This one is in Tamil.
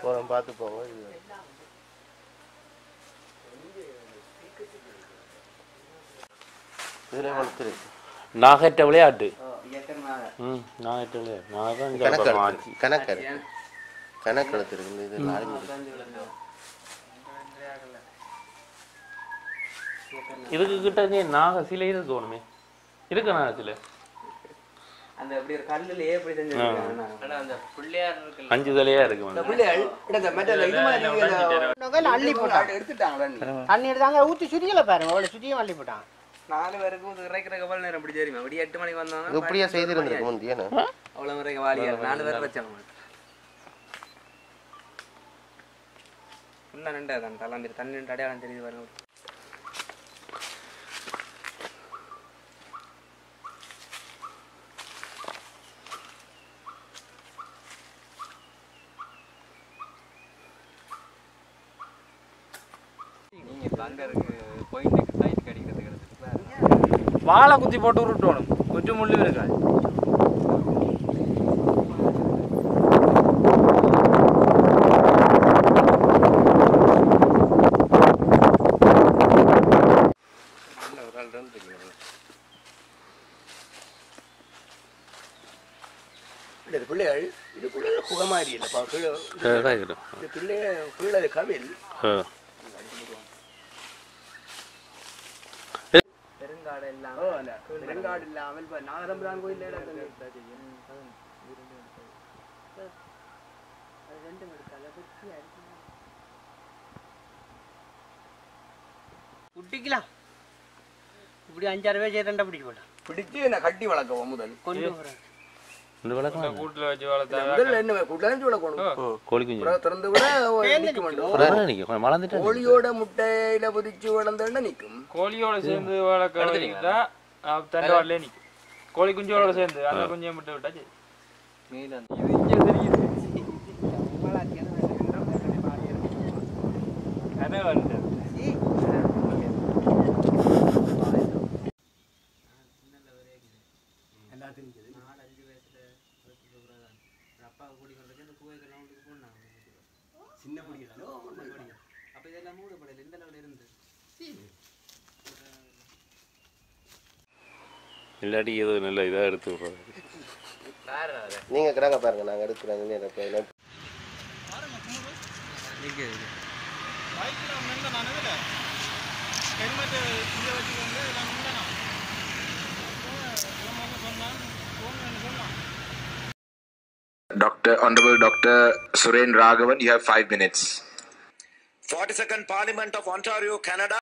போகிறோம் பார்த்து போங்க இது இதில் வளர்த்துருக்கு நாகற்ற விளையாட்டு ம் நாகற்ற விளையாட்டு நாகத்தான் இங்க கணக்கு அப்புறம் எடுத்து- கணக்கு எடுத்து. கணக்கு எடுத்துருக்கு இந்த இது நாலு இதுக்கு கிட்ட நீ நாக சிலை இருக்கு ஒண்ணுமே இருக்கு நாக சிலை அந்த அப்படி ஒரு கல்லுலயே இப்படி செஞ்சிருக்காங்க ஆனா அந்த பிள்ளையார் இருக்குல்ல அஞ்சு தலையா இருக்கு வந்து. பிள்ளைகள் இந்த மற்ற இது மாதிரி கையில அள்ளி போட்டான் எடுத்துட்டாங்க தண்ணி எடுத்தாங்க ஊற்றி சுத்தியல பாருங்க அவ்வளோ சுத்தியும் அள்ளி போட்டான் நாலு பேருக்கும் இது இறைக்கிற கவல் நேரம் இப்படி தெரியுமா அப்படி எட்டு மணிக்கு இது வந்தாங்க இப்படியே செய்திருந்திருக்கு முந்தியேன்னு அவ்வளவு முறை வாலியார் நாலு பேர் வச்சாங்க ஃபுல்லாக நின்றா தான் தலாம் தண்ணி நின்று அடையாளம் தெரியுது பாருங்க நீங்க பங்கருக்கு பாயிண்ட்டுக்கு டைட் கிடைக்கிறதுக்கு வாழை குத்தி போட்டு விட்டுவணும் குச்சி முள்ளு இருக்காது ஒரு ஆள் இருந்துருக்கு இந்த பிள்ளைகள் இது பிள்ளைகள் குகமாரி இல்லைப்பா கீழே அதான் இருக்கட்டும். இந்த பிள்ளைய கீழே கவில் ஆ. பெருங்காடு எல்லாம் ஓ அந்த பெருங்காடு இல்லாமல் இப்போ நாகரம்பரான் கோயில் குட்டிக்கலாம் இப்படி அஞ்சாறு பேர் சேர்த்தண்டா பிடிக்க போட்டான் பிடிச்சு என்ன கட்டி வளர்க்கவும் முதல் கொண்டு போகிறேன் இந்த விளக்கம் கூட்டுல வச்சு வளர்த்தா முதல்ல என்ன குட்டிலேருந்து வளர்க்கணும் கோழி குஞ்சு அப்புறம் திறந்து விட நிற்க மாட்டோம் ஒரு நேரம் நிக்கும் மலர்ந்துட்டு கோழியோட முட்டையில பொதிச்சு வளர்ந்தோன்னா நிற்கும் கோழியோட சேர்ந்து வளர்க்க தண்டை வரலே நிக்கும் கோழி குஞ்சோட சேர்ந்து அந்த குஞ்சையை மட்டும் விட்டா சரி மேல இது இங்க தெரியுது கனவு வந்துட்டது அப்பா கூடி கொண்டு இந்த கூவை கிரவுண்டுக்கு போனாங்க சின்ன பிடி தானோ அப்ப இதெல்லாம் மூடப்படல இந்த லெவலில் இருந்து இல்லாட்டி ஏதோ நல்ல இதாக எடுத்து விட்றாரு நீங்கள் கிடங்க பாருங்க நாங்கள் எடுக்கிறோம் நேரம் போய் Dr. Honorable Dr. Suren Raghavan, you have five minutes. 42nd Parliament of Ontario, Canada.